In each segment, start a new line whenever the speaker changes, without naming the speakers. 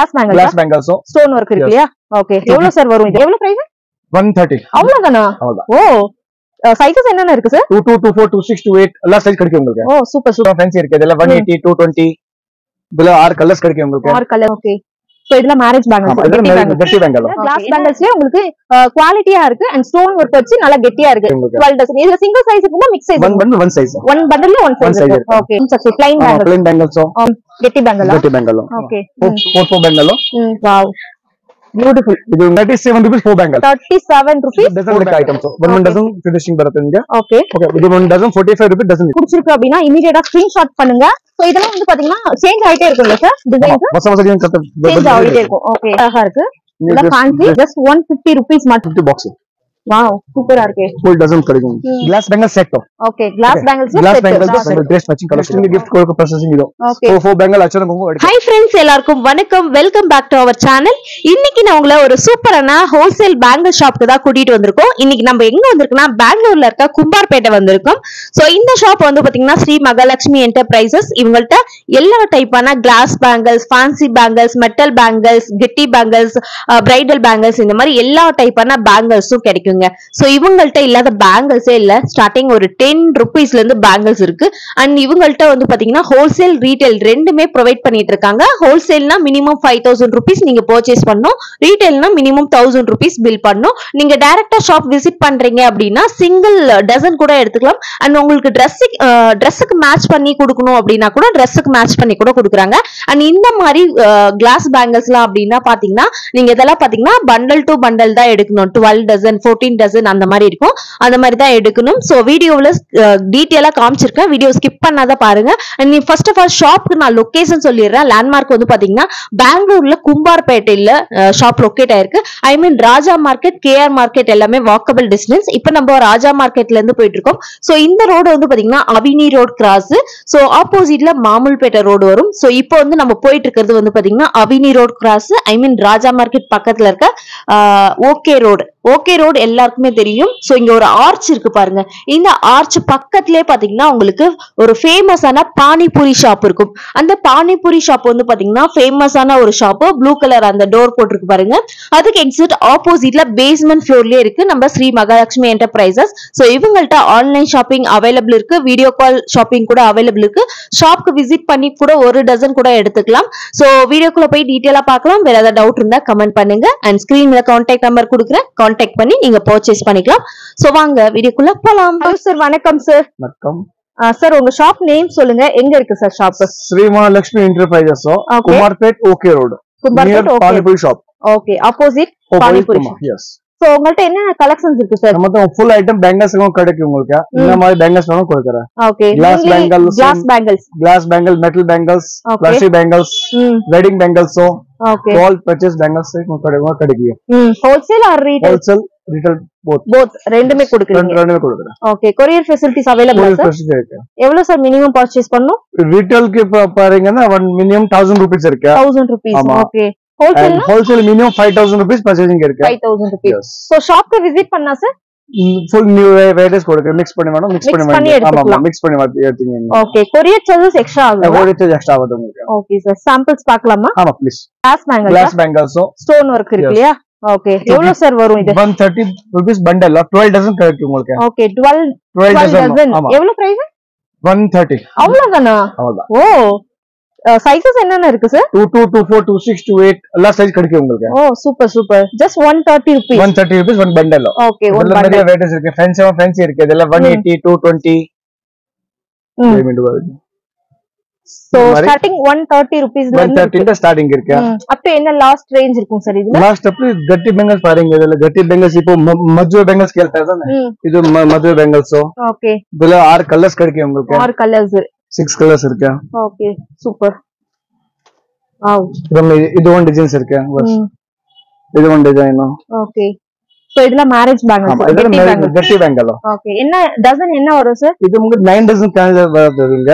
Class bangle
glass பேங்கிள்ஸும்
stone work இருக்கு இல்லையா ஓகே எவ்வளவு சார் வரும் இது எவ்வளவு பிரைஸ்
ஒன் தேர்ட்டி
அவ்வளவுதானா
அவ்வளவுதான்
ஓ சைஸஸ் என்னென்ன இருக்கு sir
two two two four two six two eight எல்லா சைஸ் கிடைக்கும் உங்களுக்கு
ஓ சூப்பர் சூப்பர்
ஃபேன்சி இருக்கு இதுல ஒன் எயிட்டி டூ டுவெண்ட்டி இதுல ஆறு கலர்ஸ் கிடைக்கும் உங்களுக்கு
ஆர் கலர் ஓகே சோ இதுல மேரேஜ்
ஆமா,
பேங்கிள்ஸ்
இதுல
கெட்டி
நிறைய
பேங்கிள்ஸ்
கட்டி பேங்கல்
கிளாஸ் பேங்கிள்ஸ்லயே உங்களுக்கு குவாலிட்டியா இருக்கு அண்ட் ஸ்டோன் ஒர்க் வச்சு நல்லா கெட்டியா இருக்கு
உங்களுக்கு
12 டசன் இதுல சிங்கிள் சைஸ் இருக்குமா mix size
one bundle one size
one பண்டல்ல ஒன்
One
சைஸ்
size
இருக்கு ஓகே சரி பிளைன் பேங்கிள்
பிளைன் பேங்கல்ஸும்
கெட்டி பேங்கிள்
கட்டி பேங்கலும்
ஓகே
ஃபோர் ஃபோர் பேங்கலும்
வாவ் பியூட்டிஃபுல்
ಇದು thirty seven rupees four bangle
37 rupees
dozen items one one dozen finishing ಬರುತ್ತೆ ನಿಮಗೆ
ஓகே
ಓಕೆ ಇದು one dozen forty five rupees dozen
பிடிச்சிருக்கு அப்படின்னா இமிடியேட்டா ஸ்கிரீன்ஷாட் பண்ணுங்க சோ இதெல்லாம் வந்து பாத்தீங்கன்னா சேஞ்ச் ஆயிட்டே இருக்கும்ல சார் டிசைன்ஸ்
ಹೊಸ ಹೊಸ
சேஞ்ச் ஆகிட்டே இருக்கும் ஓகே அழகா இருக்கு இதெல்லாம் ஃபேன்சி ஜஸ்ட் 150 rupees மட்டும்
ಫಿಫ್ಟಿ ಬಾಕ್ಸ್
வாவ் சூப்பரா இருக்கே
ಫುಲ್ ಡಜನ್ ಕಡಿಮೆ glass bangle set
okay glass bangles
glass bangle dress matching collection gift ಕೊಡೋ ಪ್ರೊಸೆಸಿಂಗ್ ಇದು
ஓகே
ಫೋರ್ ಫೋರ್ ಬ್ಯಾಂಗಲ್ ಹಚ್ಚೋಣ
ஹாய் ஃப்ரெண்ட்ஸ் எல்லாருக்கும் வணக்கம் welcome back to our channel இன்னைக்கு நான் உங்களை ஒரு சூப்பரான ஹோல்சேல் பேங்கிள் ஷாப்க்கு தான் கூட்டிட்டு வந்திருக்கோம் இன்னைக்கு நம்ம எங்க வந்திருக்கோம்னா பெங்களூர்ல இருக்க கும்பார்பேட்டை வந்திருக்கோம் சோ இந்த ஷாப் வந்து பாத்தீங்கன்னா ஸ்ரீ மகாலட்சுமி என்டர்பிரைசஸ் இவங்கள்ட்ட எல்லா டைப்பான glass bangles fancy bangles metal bangles கெட்டி பேங்கிள்ஸ் பிரைடல் பேங்கிள்ஸ் இந்த மாதிரி எல்லா டைப்பான பேங்கிள்ஸும் கிடைக்குங்க சோ இவங்கள்ட்ட இல்லாத பேங்கிள்ஸே இல்ல ஸ்டார்டிங் ஒரு டென் ருபீஸ்ல இருந்து பேங்கிள்ஸ் இருக்கு அண்ட் இவங்கள்ட்ட வந்து பாத்தீங்கன்னா ஹோல்சேல் ரீட்டைல் ரெண்டுமே ப்ரொவைட் பண்ணிட்டு இருக்காங்க ஹோல்சேல்னா மினிமம் ஃபைவ் தௌசண்ட் ருபீஸ் நீங்க பர்ச்சேஸ் பண்ணணும் ரீட்டைல்னா மினிமம் தௌசண்ட் ருபீஸ் பில் பண்ணணும் நீங்க டைரக்டா ஷாப் விசிட் பண்றீங்க அப்படின்னா சிங்கிள் டசன் கூட எடுத்துக்கலாம் அண்ட் உங்களுக்கு ட்ரெஸ்ஸுக்கு ட்ரெஸ்ஸுக்கு மேட்ச் பண்ணி கொடுக்கணும் அப்படின்னா கூட ட்ரெஸ்ஸுக்கு மேட்ச் பண்ணி கூட கொடுக்குறாங்க அண்ட் இந்த மாதிரி கிளாஸ் பேங்கிள்ஸ்லாம் அப்படின்னா பாத்தீங்கன்னா நீங்க இதெல்லாம் பாத்தீங்கன்னா பண்டல் டு பண்டல் தான் எடுக்கணும் டுவெல் டசன் ஃபோர்டீன் டசன் அந்த மாதிரி இருக்கும் அந்த மாதிரி தான் எடுக்கணும் ஸோ வீடியோவில் டீட்டெயிலாக காமிச்சிருக்கேன் வீடியோ ஸ்கிப் பண்ணாத பாருங்க அண்ட் நீ ஃபர்ஸ்ட் ஆஃப் ஆல் ஷாப்க்கு நான் லொகேஷன் சொல்லிடுறேன் லேண்ட்மார்க் வந்து பாத்தீங்கன்னா பெங்களூர்ல கும்பார்பேட்டையில ஷாப் லொக்கேட் ஆயிருக்கு I mean Raja market KR market எல்லாமே வாக்கபிள் டிஸ்டன்ஸ் இப்போ நம்ம ராஜா மார்க்கெட்ல இருந்து போயிட்டு இருக்கோம் ஸோ இந்த ரோடு வந்து பாத்தீங்கன்னா அவினி ரோட் கிராஸ் ஸோ ஆப்போசிட்ல மாமூல்பேட்டை ரோடு வரும் ஸோ இப்போ வந்து நம்ம போயிட்டு இருக்கிறது வந்து பாத்தீங்கன்னா avenue road cross I mean Raja market பக்கத்துல இருக்க ஓகே ரோடு ஓகே ரோடு எல்லாருக்குமே தெரியும் ஸோ இங்க ஒரு ஆர்ச் இருக்கு பாருங்க இந்த ஆர்ச் பக்கத்திலே பாத்தீங்கன்னா உங்களுக்கு ஒரு ஃபேமஸான பானிபூரி ஷாப் இருக்கும் அந்த பானிபூரி ஷாப் வந்து பாத்தீங்கன்னா ஃபேமஸான ஒரு ஷாப் ப்ளூ கலர் அந்த டோர் போட்டிருக்கு பாருங்க அதுக்கு எக்ஸிட் ஆப்போசிட்ல பேஸ்மெண்ட் ஃப்ளோர்லயே இருக்கு நம்ம ஸ்ரீ மகாலட்சுமி என்டர்பிரைசஸ் ஸோ இவங்கள்ட்ட ஆன்லைன் ஷாப்பிங் அவைலபிள் இருக்கு வீடியோ கால் ஷாப்பிங் கூட அவைலபிள் இருக்கு ஷாப்க்கு விசிட் பண்ணி கூட ஒரு டசன் கூட எடுத்துக்கலாம் ஸோ வீடியோக்குள்ள போய் டீட்டெயிலா பார்க்கலாம் வேற ஏதாவது டவுட் இருந்தா கமெண்ட் பண்ணுங்க அண்ட் ஸ்கிரீன்ல கான்டாக்ட் நம்பர் கொடுக்குறேன் கான்டாக்ட் பண்ணி நீங்க பர்ச்சேஸ் பண்ணிக்கலாம் ஸோ வாங்க வீடியோக்குள்ள போலாம்
ஹலோ சார் வணக்கம் சார்
வணக்கம்
சார் உங்க ஷாப் நேம் சொல்லுங்க எங்க இருக்கு sir shop
Shri Mahalakshmi enterprises
Okay.
Kumarpet okay road near
Kumbarpet okay
panipuri shop
okay opposite panipuri shop.
Yes
so உங்கள்ட்ட என்னென்ன கலெக்ஷன்ஸ் இருக்கு சார்
நம்ம ஃபுல் ஐட்டம் பேங்கல்ஸ் கிடைக்கும் உங்களுக்கு இந்த மாதிரி பேங்கல்ஸ் வேணும் கொடுக்குறேன்
okay
Glass bangles.
Glass bangles
glass bangle metal bangles
okay
plastic bangles
ம்
wedding bangles
okay
all purchase bangles கிடைக்கும் கிடைக்கும்
ம் wholesale or retail
wholesale retail both
both ரெண்டுமே கொடுக்குறீங்க
ரெண்டுமே கொடுக்குறேன்
ஓகே courier facilities available sir
facility இருக்கு
எவ்வளவு சார் மினிமம் பர்ச்சேஸ் பண்ணும்
ரீட்டைல்க்கு இப்ப பாருங்கன்னா ஒன் மினிமம் தௌசண்ட் ருபீஸ் இருக்கு
தௌசண்ட் ருபீஸ்
ஆமா.
Okay wholesale
wholesale minimum five thousand rupees purchasing இருக்கு
five thousand rupees
Yes.
So ஷாப்க்கு விசிட் பண்ணா சார்
ஃபுல் நியூ வெரைட்டிஸ் கொடுக்குறேன் மிக்ஸ் பண்ணி வேணும் மிக்ஸ்
Mix
பண்ணி
பண்ணி
வேணும் ஆமா
எடுத்துக்கலாம்.
மிக்ஸ் பண்ணி வந்து எடுத்தீங்க
ஓகே கொரியர் சார்ஜஸ் எக்ஸ்ட்ரா ஆகும்
ஒரு சார்ஜ் எக்ஸ்ட்ரா ஆகுது உங்களுக்கு
ஓகே சார் சாம்பிள்ஸ் பார்க்கலாமா
ஆமா ப்ளீஸ்
கிளாஸ் பேங்கிள்
கிளாஸ் பேங்கல்ஸும்
ஸ்டோன் ஒர்க் இருக்கு
Yes.
இல்லையா ஓகே எவ்வளவு சார் வரும் இது
one thirty rupees bundle twelve dozen கிடைக்கும் உங்களுக்கு
okay twelve
twelve
twelve
dozen
dozen
ஆமா
எவ்வளவு பிரைஸ்
ஒன் தேர்ட்டி
அவ்வளவுதானா
அவ்வளவுதான்
ஓ சைஸஸ் என்னென்ன இருக்கு sir
two two two four two six two eight எல்லா சைஸ் கிடைக்கும் உங்களுக்கு
ஓ super super just one thirty rupees
one thirty rupees one bundle
okay one
இதுல நிறைய வெரைட்டிஸ் இருக்கு ஃபேன்சி ஃபேன்சி இருக்கு இதெல்லாம் ஒன்
ம்.
எயிட்டி டூ டுவெண்ட்டி
ம்.
வருது
சோ
இந்த மாதிரி
ஸ்டார்டிங் ஒன் தேர்ட்டி ருபீஸ்ல
ஒன்
இருந்து
தேர்ட்டி ஸ்டார்டிங் இருக்கு
அப் டு என்ன லாஸ்ட் ரேஞ்ச் இருக்கும் சார் இதுல
ಲಾಸ್ಟ್ ಅಪ್ ಗಟ್ಟಿ ಬೆಂಗಲ್ಸ್ ಪಾರಿಂಗ್ ಇದೆಲ್ಲ ಗಟ್ಟಿ ಬೆಂಗಲ್ಸ್ ಇಪ್ಪ ಮದುವೆ ಬೆಂಗಲ್ಸ್ ಕೇಳ್ತಾ ಇದ್ದಾನೆ ಇದು ಮ- ಮದುವೆ ಬೆಂಗಲ್ಸ್
ஓகே
இதுல ஆறு கலர்ஸ் கிடைக்கும் உங்களுக்கு
ஆறு கலர்ஸ்
சிக்ஸ் கலர்ஸ் இருக்கு
ஓகே சூப்பர் வாவ்
அப்புறம் இது- இது ஒன் டிசைன்ஸ் இருக்கு bus. இது ஒன் டிசைன்
ஓகே சோ இதுல மேரேஜ்
ஆமா
பேங்கிள்ஸ்
இதுல
கெட்டி
மே-
பேங்கிள்ஸ்
கட்டி பெங்கல்
ஓகே என்ன டசன் என்ன வரும் சார்
இது உங்களுக்கு நைன் டசன் வருதுங்க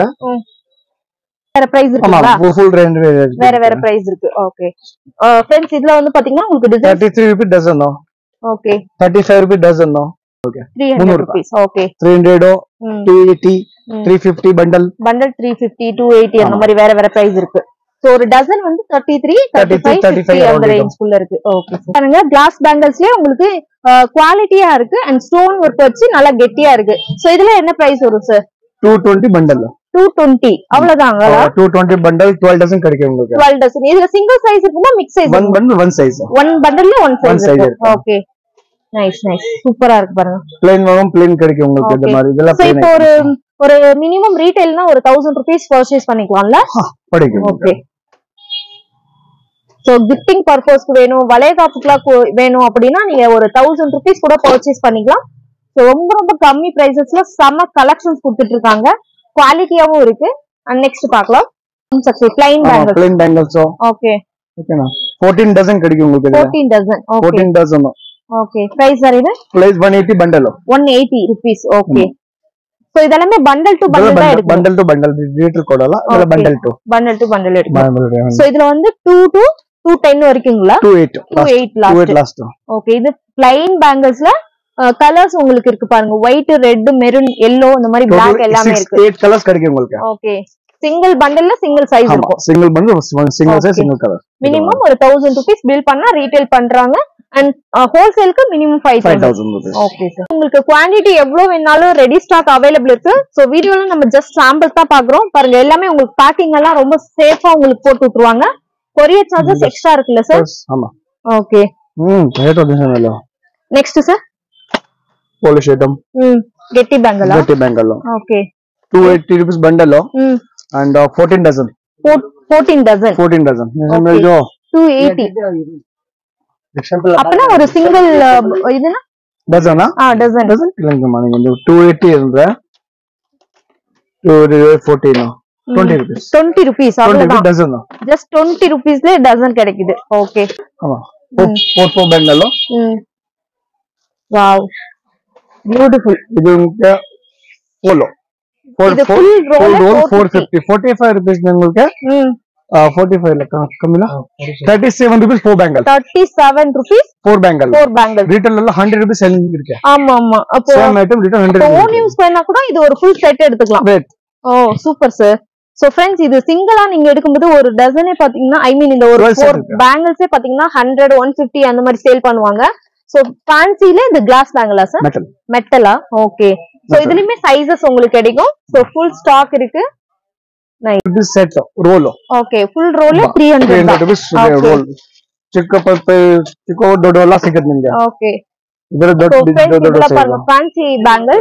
வேற பிரைஸ்
ஆமா
இருக்குங்களா
ஃபுல் ரேஞ்ச்
வேற வேற பிரைஸ் இருக்கு ஓகே ஃப்ரெண்ட்ஸ் இதுல வந்து பாத்தீங்கன்னா உங்களுக்கு design
thirty three rupees dozen
okay
thirty five rupees dozen
three hundred
முந்நூறு
rupees okay
three hundred two eighty
ம்.
Three fifty bundle
bundle three fifty two eighty அந்த
ஆமா.
மாதிரி வேற வேற பிரைஸ் இருக்கு சோ சோ ஒரு டசன் வந்து தேர்ட்டி த்ரீ தேர்ட்டி
33,
ஃபைவ்
35
அந்த
around
ரேஞ்ச்குள்ள இருக்கு ஓகே பாருங்க கிளாஸ் பேங்கிள்ஸ்லயே உங்களுக்கு குவாலிட்டியா இருக்கு அண்ட் ஸ்டோன் ஒர்க் வச்சு நல்லா கெட்டியா இருக்கு சோ இதுல என்ன பிரைஸ் வரும் sir
two twenty bundle
two twenty அவ்வளவுதாங்களா
two twenty bundle twelve dozen கிடைக்கும் உங்களுக்கு
டுவெல் டசன் இதுல சிங்கிள் சைஸ் இருக்குமா mix size
one bundle one size
one பண்டல்ல ஒன்
One
சைஸ்
size
இருக்கு
இருக்கு.
ஓகே நைஸ் நைஸ் சூப்பரா இருக்கு பாருங்க
பிளேன் வாங்கும் பிளேன் கிடைக்கும் உங்களுக்கு இந்த
Okay.
மாதிரி இதெல்லாம்
சோ
plain
இப்போ ஒரு
items.
ஒரு மினிமம் ரீட்டைல்னா ஒரு தௌசண்ட் ருபீஸ் பர்ச்சேஸ் பண்ணிக்கலாம்ல
படிக்கும்
ஓகே சோ கிஃப்டிங் பர்பஸ்க்கு வேணும் வளைகாப்புக்குலாம் கு- வேணும் அப்படின்னா நீங்க ஒரு தௌசண்ட் ருபீஸ் கூட பர்ச்சேஸ் பண்ணிக்கலாம் So, ரொம்ப ரொம்ப கம்மி பிரைசஸ்ல செம்ம கலெக்ஷன்ஸ் கொடுத்துட்டு இருக்காங்க குவாலிட்டியாவும் இருக்கு அண்ட் நெக்ஸ்ட் பார்க்கலாம் பிளைன் பேங்கிள்
பிளேன் பேங்கிள்ஸோ
ஓகே
ஓகேண்ணா ஃபோர்டீன் டசன் கிடைக்கும் உங்களுக்கு இதுல
fourteen dozen okay
fourteen dozen
okay price sir இது
பிளேஸ் one eighty bundle
one eighty rupees okay so இதெல்லாமே பண்டல் டு பண்டல் தான் எடுக்கணும்
பண்டல் டு பண்டல் ரீட்டர் கொடலாம் இதுல
Okay.
Bundle to
bundle to bundle எடுக்கணும் சோ இதுல வந்து டூ டு டூ டென் வரைக்குங்களா
two eight
two eight
two
last
eight last
okay இது பிளைன் பேங்கிள்ஸ்ல கலர்ஸ் உங்களுக்கு இருக்கு பாருங்க ஒயிட் ரெட் மெரூன் எல்லோ இந்த மாதிரி பிளாக் எல்லாமே இருக்கு
எயிட் கலர்ஸ் கிடைக்கும் உங்களுக்கு
ஓகே சிங்கிள் பண்டல்ல சிங்கிள் சைஸ்
ஆமா
இருக்கும்
single bundle single size
Okay.
Single colour
minimum ஒரு தௌசண்ட் ருபீஸ் பில் பண்ணா ரீட்டைல் பண்றாங்க அண்ட் ஹோல்சேலுக்கு minimum five
five
thousand
thousand rupees
okay sir உங்களுக்கு குவாண்டிட்டி எவ்வளவு வேணாலும் ரெடி ஸ்டாக் அவைலபிள் இருக்கு சோ வீடியோல நம்ம ஜஸ்ட் சாம்பிள் தான் பாக்குறோம் பாருங்க எல்லாமே உங்களுக்கு பேக்கிங் எல்லாம் ரொம்ப சேஃபா உங்களுக்கு போட்டு விட்டுருவாங்க கொரியர் சார்ஜஸ்
Yes.
எக்ஸ்ட்ரா இருக்குல்ல சார்
ஆமா
ஓகே
ம் ரேட் வந்து
நெக்ஸ்ட் சார்
போலிஷ் ஐட்டம்
ம் கெட்டி பேங்கலா
ಗಟ್ಟಿ bangle
okay
two eighty rupees bundle
ம்
and fourteen dozen
fourteen dozen
fourteen dozen
Okay. Two eighty அப்பனா ஒரு சிங்கிள் இதுனா
ಡಜನ್
ஆ டசன்
ಡಜನ್ ಇಲ್ಲ ಒಂದು ಟೂ ಏಯ್ಟಿ ಅಂದ್ರೆ two fourteen twenty rupees
twenty rupees
twenty
அவ்வளவுதான்
ಡಜನ್
ஜஸ்ட் டுவெண்ட்டி ருபீஸ்ல dozen கிடைக்குது ஓகே
ஆமா ஃபோர் ஃபோர் ಬಂಡಲ್
ம் வாவ் பியூட்டிஃபுல்
ಇದು ನಿಮ್ಗೆ ಪೋಲೋ ಫೋರ್
இது
four
full roll
four roll
450.
Four fifty forty five rupees ನಿಮಗೆ
ம்
ಫೋರ್ಟಿ ಫೈವ್ ಲೆಕ್ಕ ಕಮ್ಮಿಲ್ಲ thirty seven rupees four bangle
thirty seven rupees
four bangle
four bangle
retail ಎಲ್ಲ ಹಂಡ್ರೆಡ್ ರುಪೀಸ್ ಸೆಲ್ಲಿಂಗ್ ಇருக்கு
ஆமா ஆமா அப்போ
ಸೇಮ್ ಐಟಮ್ ರಿಟೇಲ್
இப்போ
ಹಂಡ್ರೆಡ್
ஓன் யூஸ் பண்ணா கூட இது ஒரு ஃபுல் செட் எடுத்துக்கலாம்
ರೇಟ್
ஓ சூப்பர் சார் சோ ஃப்ரெண்ட்ஸ் இது சிங்கிளா நீங்க எடுக்கும்போது ஒரு டசனே பாத்தீங்கன்னா ஐ மீன் இந்த ஒரு
Twelve set
ஃபோர்
இருக்கு.
பேங்கிள்ஸே பாத்தீங்கன்னா ஹண்ட்ரட் ஒன் பிப்டி அந்த மாதிரி சேல் பண்ணுவாங்க சோ ஃபேன்சில இந்த கிளாஸ் பேங்கிளா சார்
ಮೆಟಲ್
மெட்டலா ஓகே சோ
Metal.
இதுலயுமே சைஸஸ் உங்களுக்கு கிடைக்கும் சோ ஃபுல் ஸ்டாக் இருக்கு
rupees set roll
okay full ரோல
ಬಾ.
Three
three
hundred
hundred rupees
Okay.
Roll ಚಿಕ್ಕ ಪಲ್ಪ ಚಿಕ್ಕ ದೊಡ್ಡ ಎಲ್ಲ ಸಿಗುತ್ತೆ ನಿಮ್ಗೆ
ஓகே
ಇದರ ದೊಡ್ಡ
சோ
ದೊಡ್ಡ
ஃப்ரெண்ட்ஸ்
ದೊಡ್ಡ
இதுல
size.
பாருங்க ஃபேன்சி பேங்கிள்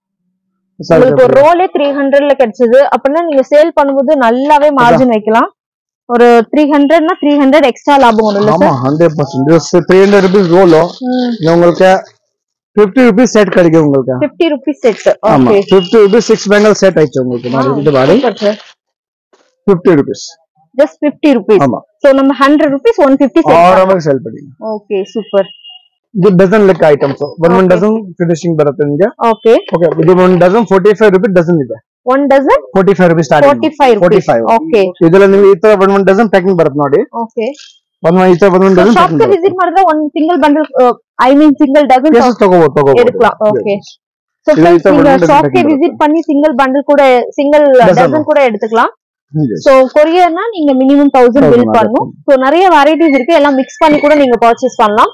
Size
உங்களுக்கு ஒரு
இருக்கு.
ரோலே த்ரீ ஹண்ட்ரட்ல கிடைச்சது அப்படின்னா நீங்க சேல் பண்ணும்போது நல்லாவே மார்ஜின் வைக்கலாம் ஒரு த்ரீ ஹண்ட்ரட்னா த்ரீ ஹண்ட்ரட் எக்ஸ்ட்ரா லாபம் வரும் இல்ல
ஆமா hundred percent three hundred rupees ரோலோ
சார்
உங்களுக்கு ஃபிஃப்டி ருபீஸ் செட் கிடைக்கும் உங்களுக்கு
ஃபிஃப்டி ருபீஸ் செட்
ஆமா
okay
fifty rupees six bangle set ஆயிடுச்சு உங்களுக்கு மாதிரி இந்த மாதிரி
sir
fifty rupees
just fifty rupees
ஆமா
சோ நம்ம hundred rupees one fifty set
ಆರಾಮಾಗಿ ಸೇಲ್ ಪಡಿ
ஓகே சூப்பர்
ಇದು ಡಜನ್ ಲೆಕ್ಕ items one one
Okay.
Dozen finishing ಬರುತ್ತೆ ನಿಮಗೆ
ஓகே
ಓಕೆ ಇದು one dozen forty five rupees dozen ಇದೆ
one dozen
forty five rupees
forty
starting
five
forty
rupees
five
okay
ಇದೆಲ್ಲ ನಿಮ್ಗೆ ಈ ತರ ಒನ್ ಒನ್ ಡಜನ್ ಪ್ಯಾಕಿಂಗ್ ಬರುತ್ತೆ ನೋಡಿ
ಓಕೆ
ಒಂದ್ ಈ ತರ one one dozen
shop
packing
visit ಮಾಡಿದ್ರೆ ಒಂದ್ single bundle I mean single dozen
ತಗೋಬಹುದು ತಗೋಬಹುದು
எடுக்கலாம் ஓகே சோ
இது
ஃப்ரெண்ட்ஸ்
இப்ப
நீங்க
one dozen
ஷாப்க்கு
packing
விசிட் பண்ணி சிங்கிள் பண்டில் கூட சிங்கிள்
Dozen.
டசன் கூட எடுத்துக்கலாம்
Yes.
சோ கொரியர்னா நீங்க மினிமம் தௌசண்ட் பில்
Thousand
பண்ணணும் சோ நிறைய வெரைட்டிஸ் இருக்கு எல்லாம் மிக்ஸ் பண்ணி கூட நீங்க பர்ச்சேஸ் பண்ணலாம்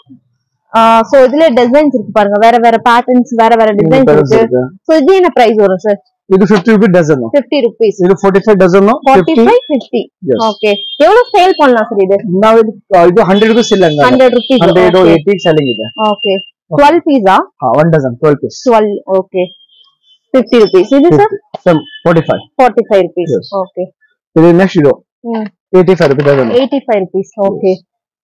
சோ இதுல டிசைன்ஸ் இருக்கு பாருங்க வேற வேற பேட்டர்ன்ஸ் வேற வேற டிசைன்ஸ் இருக்கு சோ இது என்ன பிரைஸ் வரும் சார்
ಇದು fifty rupees dozen
fifty rupees
ಇದು forty five dozen
forty
fifty
five fifty
Yes.
Okay எவ்வளவு சேல் பண்ணலாம் சார் இது
ನಾವು ಇದು ಇದು ಹಂಡ್ರೆಡ್ ರುಪೀಸ್ ಇಲ್ಲ
hundred rupees
hundred eighty selling ಇದೆ
ஓகே டுவெல் பீஸா
one dozen twelve piece
twelve okay fifty rupees இது sir
forty five
forty five rupees
Yes.
Okay
ಇದು ನೆಕ್ಸ್ಟ್ ಇದು eighty five rupees dozen
eighty five rupees okay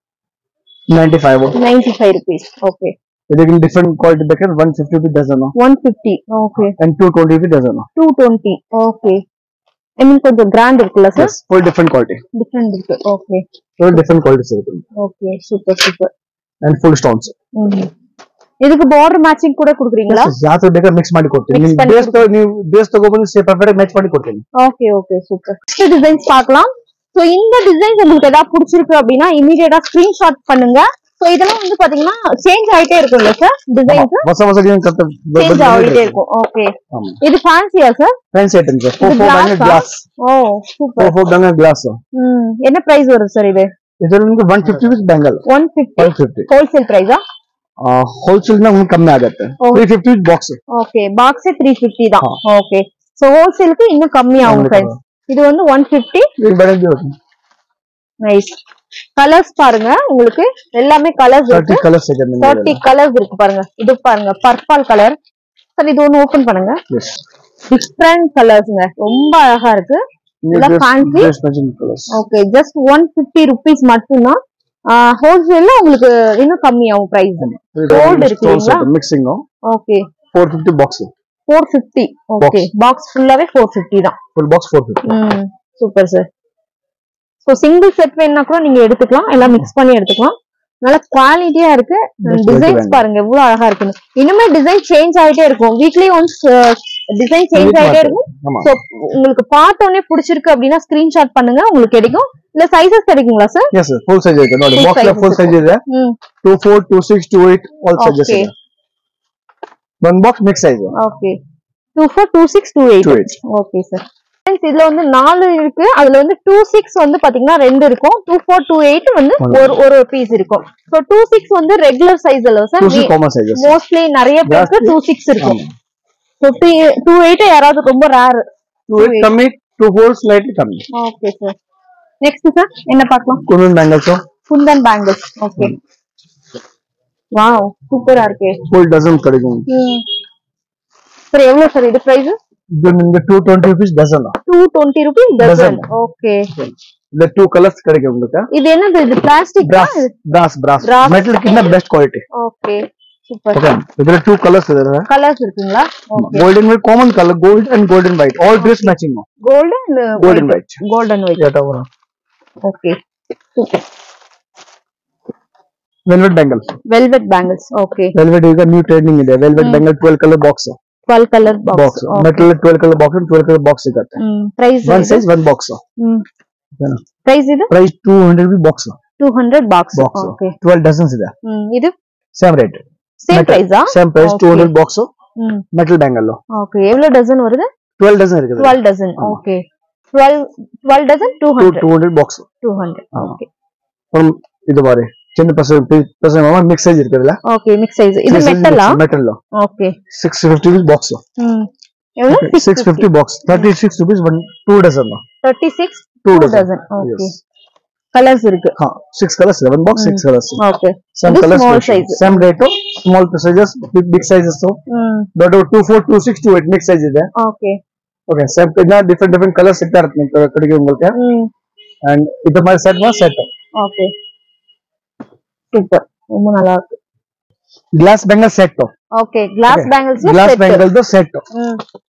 ninety five
ninety five rupees okay
ಇದಕ್ಕೆ different quality ಬೇಕಾದ್ರೆ one fifty rupees dozen
one fifty okay
and two twenty rupees dozen
two twenty okay I mean கொஞ்சம் grand இருக்குல்ல sir
full different quality
different இருக்கு okay
full different quality ಸಿಗುತ್ತೆ
okay super super
and full stones
இதுக்கு border matching கூட குடுக்குறீங்களா
ಯಾವ ಬೇಕಾದ್ರೆ mix ಮಾಡಿ ಕೊಡ್ತೀನಿ
Mix
ನಿಮ್
ಮಾಡಿ
ಬೇಸ್ ನೀವು ಬೇಸ್ ತಗೊಬಂದು ಪರ್ಫೆಕ್ಟ್ ಮ್ಯಾಚ್ ಮಾಡಿ ಕೊಡ್ತೀನಿ
okay okay super next designs பார்க்கலாம் சோ இந்த டிசைன்ஸ் உங்களுக்கு ஏதாவது பிடிச்சிருக்கு அப்படின்னா இமீடியட்டா ஸ்கிரீன்ஷாட் பண்ணுங்க சோ இதெல்லாம் வந்து பாத்தீங்கன்னா சேஞ்ச் ஆயிட்டே இருக்கும்ல சார் டிசைன்ஸ்
ಹೊಸ ಹೊಸ ಡಿಸೈನ್ ಕತ್ತ
சேஞ்ச் ஆகிட்டே இருக்கும் ஓகே
ஆமா
இது ஃபேன்சியா sir
fancy item sir four
ಇದು
ಫೋರ್
glass
ಬ್ಯಾಂಗಲ್
ಆ?
ಗ್ಲಾಸ್
ஓ super
four four bangle glass
ம் என்ன பிரைஸ் வரும் சார் இது
ಇದರಲ್ಲಿ ನಿಮ್ಗೆ one fifty with bangle
one fifty
one fifty
wholesale பிரைஸா
ಹೋಲ್ಸೇಲ್ ನ ನಿಮ್ಗೆ ಕಮ್ಮಿ ಆಗುತ್ತೆ
ಓ.
Three fifty with box
okay பாக்ஸே த்ரீ ஃபிஃப்டி தான் ஓகே சோ ஹோல்சேலுக்கு இன்னும் கம்மி ஆகும்
கம்மி
ஃப்ரெண்ட்ஸ் இது வந்து ஒன் ஃபிஃப்டி நைஸ் கலர்ஸ் பாருங்க உங்களுக்கு எல்லாமே கலர்ஸ்
ತರ್ಟಿ
இருக்கு
ಕಲರ್ಸ್ ಇದೆ ನಿಮ್ಗೆ
தேர்ட்டி கலர்ஸ் இருக்கு பாருங்க இது பாருங்க பர்பிள் கலர் சார் இது ஒன்னு ஓபன் பண்ணுங்க
ಎಸ್
டிஃப்ரெண்ட் கலர்ஸ்ங்க ரொம்ப அழகா இருக்கு இதெல்லாம் fancy?
Colours
okay just one fifty rupees மட்டும்தான் ஹோல்சேல்ல உங்களுக்கு இன்னும் கம்மியாகும் பிரைஸ் Gold இருக்கு இல்லைங்களா?
Mixing
okay
four fifty box
four fifty okay box ஃபுல்லாவே ஃபோர் ஃபிஃப்டி தான்
ಫುಲ್ ಬಾಕ್ಸ್ ಫೋರ್ ಫಿಫ್ಟಿ
ம் super sir so single set வேணும்னா கூட நீங்க எடுத்துக்கலாம் எல்லாம் மிக்ஸ் பண்ணி எடுத்துக்கலாம் நல்ல குவாலிட்டியா இருக்கு
Best
டிசைன்ஸ்
quality
பாருங்க எவ்வளவு அழகா இருக்குன்னு இனிமே டிசைன் சேஞ்ச் ஆயிட்டே இருக்கும் வீக்லி ஒன்ஸ் டிசைன் சேஞ்ச் ஆயிட்டே இருக்கும்
ஆமா
ஸோ உங்களுக்கு பார்த்த உடனே பிடிச்சிருக்கு அப்படின்னா ஸ்கிரீன்ஷாட் பண்ணுங்க உங்களுக்கு கிடைக்கும் இல்ல சைசஸ் கிடைக்குங்களா சார்
ಎಸ್ ಫುಲ್ ಸೈಜ್ ಐತೆ ನೋಡಿ
Full
box
size
full size ಇದೆ
ம்
two four two six two eight all sizes
Okay.
ಇದೆ ಒಂದ್ box mix size
okay two four two six two eight
two eight
okay sir இதுல வந்து நாலு இருக்கு அதுல வந்து டூ சிக்ஸ் வந்து பாத்தீங்கன்னா ரெண்டு இருக்கும் டூ ஃபோர் டூ எயிட் வந்து
ஒண்ணு.
ஒரு ஒரு பீஸ் இருக்கும் ஸோ டூ சிக்ஸ் வந்து ரெகுலர் சைஸ் அல்லவா
two
sir
six common sizes
mostly நிறைய பேருக்கு
ஜாஸ்தி.
டூ சிக்ஸ் இருக்கும் டூ எயிட் யாராவது ரொம்ப ரேர்
ಟೂ ಏಟ್ ಕಮ್ಮಿ ಟೂ ಫೋರ್ ಸ್ಲೈಟ್ಲಿ ಕಮ್ಮಿ
ஓகே சார் நெக்ஸ்ட் சார் என்ன பார்க்கலாம்
kundan bangles
kundan bangles okay wow சூப்பரா இருக்கே
ಫುಲ್ ಡಜನ್ ಕಡಿಮೆ
சார் எவ்வளவு சார் இது பிரைஸ்
ಇದು ನಿಮ್ಗೆ two twenty rupees dozen
two twenty rupees dozen
Dozen.
Okay
ಇಲ್ಲ ಟೂ ಕಲರ್ಸ್ ಕಡೆಗೆ உங்களுக்கு
இது என்னது இது plastic
brass brass brass
Brass.
Metal ಕಿಂತ best quality
okay super
okay ಇದ್ರ ಟೂ ಕಲರ್ಸ್ ಇದೆ
கலர்ஸ் இருக்குங்களா okay
golden white common colour gold and golden white all dress matching
golden
Golden white.
Golden white okay super
velvet bangle
velvet bangles okay
velvet ಈಗ new trending ಇದೆ velvet bangle twelve colour box
12 colour
box
box
metal twelve colour box twelve colour box ಸಿಗುತ್ತೆ
price
one size one box
price ಇದು
price two hundred box
200 box
box
okay
twelve dozens ಇದೆ
ಇದು
same rate
same பிரைஸா
same price two
Okay.
Hundred box
ம்
metal bangle
okay எவ்வளவு dozen வருது
twelve dozen இருக்குது
12 dozen
ஆமா.
Okay 12 12 dozen
two
200
two hundred box
200
ஆமா.
Okay
அப்புறம் இது பாரு சின்ன பசங்க பசங்க மிக்ஸ் சைஸ் இருக்குதுல்ல
ஓகே மிக்ஸ் சைஸ் இது மெட்டலா
metal
okay
six fifty box
ம் எவ்வளவு
six fifty box thirty six rupees one two dozen தான்
36
two
2
dozen
dozen okay colours இருக்கு
हाँ six colours seven box six colours
okay
same
ಇದು
colours
small size.
Same rate small sizes big big sizes तो
ம்
ದೊಡ್ಡ two four two six two eight mix size ಇದೆ
okay
okay same ಇದನ್ನ different different colour ಸಿಗ್ತಾ ಇರುತ್ತೆ ನಿಮ್ ಕಡೆಗೆ உங்களுக்கு
ம்
ಅಂಡ್ ಇದು ಮಾಡಿ ಸೆಟ್ ಮಾ ಸೆಟ್
ஓகே சூப்பர் ரொம்ப நல்லா இருக்கு
glass bangle set
okay glass
Okay.
Bangles
glass
set
ಬೆಂಗಲ್ದು ಸೆಟ್
ம்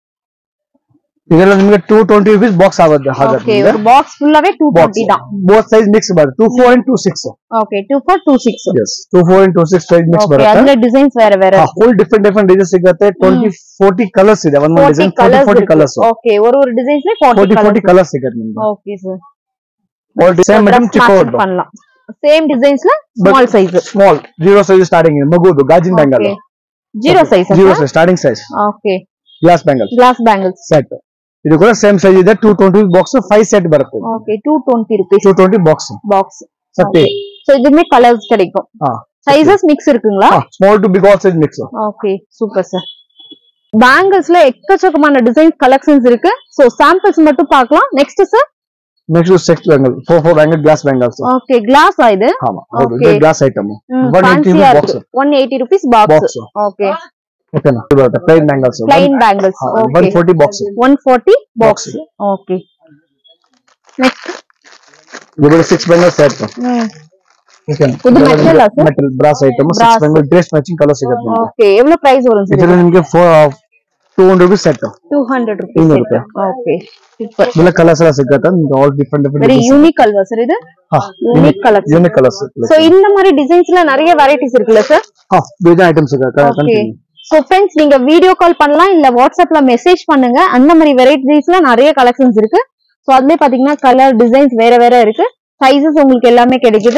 ಇದೆಲ್ಲ ನಿಮಗೆ ಟೂ ಟ್ವೆಂಟಿ ರುಪೀಸ್ ಬಾಕ್ಸ್ ಆಗುತ್ತೆ
ஓகே
ಹಾಗಾದ್ರೆ
ஒரு பாக்ஸ் ஃபுல்லாவே 220
ಬಾಕ್ಸ್
தான்
ಬೋತ್ ಸೈಜ್ ಮಿಕ್ಸ್ ಬರುತ್ತೆ two four and two six
okay 2426
yes two four and two six size mix
okay
ಬರುತ್ತೆ
அதுல டிசைன்ஸ் வேற வேற இருக்கு
ಫುಲ್ ಡಿಫ್ರೆಂಟ್ ಡಿಫ್ರೆಂಟ್ ಡಿಸೈನ್ ಸಿಗುತ್ತೆ ಟ್ವೆಂಟಿ ಫೋರ್ಟಿ ಕಲರ್ಸ್ ಇದೆ ಒಂದ್
40
ಡಿಸೈನ್ ಫೋರ್ಟಿ
கலர்ஸ்
ಫೋರ್ಟಿ
இருக்கு
ಕಲರ್ಸ್
ஓகே ஒரு ஒரு டிசைன்ஸ்ல 40
ಫೋರ್ಟಿ ಫೋರ್ಟಿ
கலர்ஸ்
ಕಲರ್ಸ್ ಸಿಗುತ್ತೆ ನಿಮ್ಗೆ
ஓகே சார்
ಸೇಮ್ ಮೇಡಮ್ ಚಿಕ್ಕ
பண்ணலாம் சேம் டிசைன்ஸ்ல small size
small zero size starting ಇದೆ ಮಗುದು ಗಾಜಿನ bangle
okay zero size
zero size starting size
okay
glass bangle
glass bangles
set ಇದು ಕೂಡ ಸೇಮ್ ಸೈಜ್ ಇದೆ two twenty box five set ಬರುತ್ತೆ
okay 220 rupees
two twenty box
box
ಸತ್ತಿ
so இதுமே colours கிடைக்கும்
ಹಾ
சைஸஸ் மிக்ஸ் இருக்குங்களா
small to big all size mix
okay super sir பேங்கிள்ஸ்ல எக்கச்சக்கமான டிசைன்ஸ் கலெக்ஷன்ஸ் இருக்கு சோ சாம்பிள்ஸ் மட்டும் பார்க்கலாம் next sir
next six bangle four four bangle glass bangles
okay glass ஆ இது
ಹಾ ಹೌದು
Okay.
Glass item one eighty
ஃபேன்சியா
ಬಾಕ್ಸ್
இருக்கு 180 ரூபீஸ் பாக்ஸ்
ಬಾಕ್ಸ್
ஓகே
ಓಕೆನಾ ಬರುತ್ತೆ plain bangles
plain bangles
one
okay
forty box
140
box
box okay next
ಇದು six bangle set
ம்
ಓಕೆನಾ
ಇದು metal ಆ sir?
Metal brass item
Brass.
Six bangle dress matching colour ಸಿಗುತ್ತೆ ನಿಮ್ಗೆ
ஓகே எவ்வளவு பிரைஸ் வரும் சார்
ಇದರಲ್ಲಿ ನಿಮಗೆ two hundred rupees set
200 rupees
ಇನ್ನೂರು
set. ಓಕೆ ಸೂಪರ್
ಇದೆಲ್ಲ ಕಲರ್ಸ್ ಎಲ್ಲ ಸಿಗುತ್ತೆ ನಿಮ್ಗೆ all different
very
different
unique ಅಲ್ವಾ ಸರ್ ಇದು unique colour
unique colours
so இந்த மாதிரி டிசைன்ஸ்ல நிறைய வெரைட்டிஸ் இருக்குல்ல சார்
ಹಾ ಬೇಜಾನ್ ಐಟಮ್ ಸಿಗುತ್ತೆ
ஓகே
ಕಂಟಿನ್ಯೂ
சோ ஃப்ரெண்ட்ஸ் நீங்க வீடியோ கால் பண்ணலாம் இல்ல வாட்ஸ்அப்ல மெசேஜ் பண்ணுங்க அந்த மாதிரி வெரைட்டிஸ்ல நிறைய கலெக்ஷன்ஸ் இருக்கு சோ அதுலயே பாத்தீங்கன்னா கலர் டிசைன்ஸ் வேற வேற இருக்கு சைஸஸ் உங்களுக்கு எல்லாமே கிடைக்குது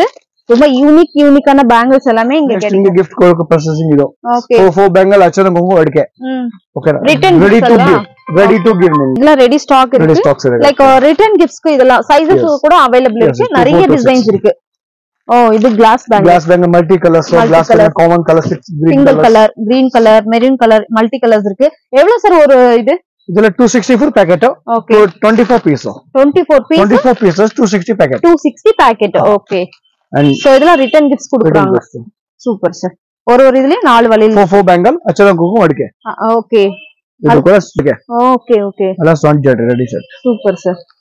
ரொம்ப யூனிக் யூனிக்கான பேங்கிள்ஸ் எல்லாமே இங்க
ನೆಕ್ಸ್ಟ್
கிடைக்கும்
ನಿಮಗೆ ಗಿಫ್ಟ್ ಕೊಡೋಕೆ ಪ್ರೊಸೆಸಿಂಗ್ ಇದು
ஓகே
ಫೋರ್ ಫೋರ್ ಬ್ಯಾಂಗಲ್ ಹಚ್ಚೋದು ಕುಂಕು ಅಡಿಕೆ ಓಕೆನಾ
Return
ರೆಡಿ
gifts
ಟು
ಅಲ್ವಾ?
ಗಿವ್ ರೆಡಿ ಟು ಗಿವ್ ನಿಮ್ಗೆ
இதெல்லாம் ரெடி ஸ்டாக்
ರೆಡಿ
இருக்கு
ಸ್ಟಾಕ್ಸ್ ಇದೆ
லைக் ரிட்டர்ன் கிஃப்ட்ஸ்க்கு இதெல்லாம் சைஸஸ்
Yes.
கூட அவைலபிள்
Yes,
இருக்கு
two,
நிறைய
four to
டிசைன்ஸ்
six.
இருக்கு ஓ இது glass bangle
glass bangle multi colours
Multi
glass
colours.
Common colour six green
single
colour
colour green colour maroon colour multi colours இருக்கு எவ்வளவு சார் ஒரு இது
ಇದೆಲ್ಲ two sixty four packet
okay
twenty four piece
twenty four piece
twenty four pieces two sixty packet
two sixty packet okay
and
so இதெல்லாம் return gifts கொடுக்குறாங்க super sir ஒரு ஒரு இதுலயும் நாலு வழியில
ಫೋರ್ ಫೋರ್ ಬ್ಯಾಂಗಲ್ ಹಚ್ಚೋದು ಕುಂಕು ಅಡಿಕೆ
ஓகே
ಇದು ಕೂಡ ಅಡಿಕೆ
ஓகே ஓகே
ಎಲ್ಲ ಸ್ವಂಟ್ ಜಡ್ ರೆಡಿ ಸೆಟ್
சூப்பர் சார்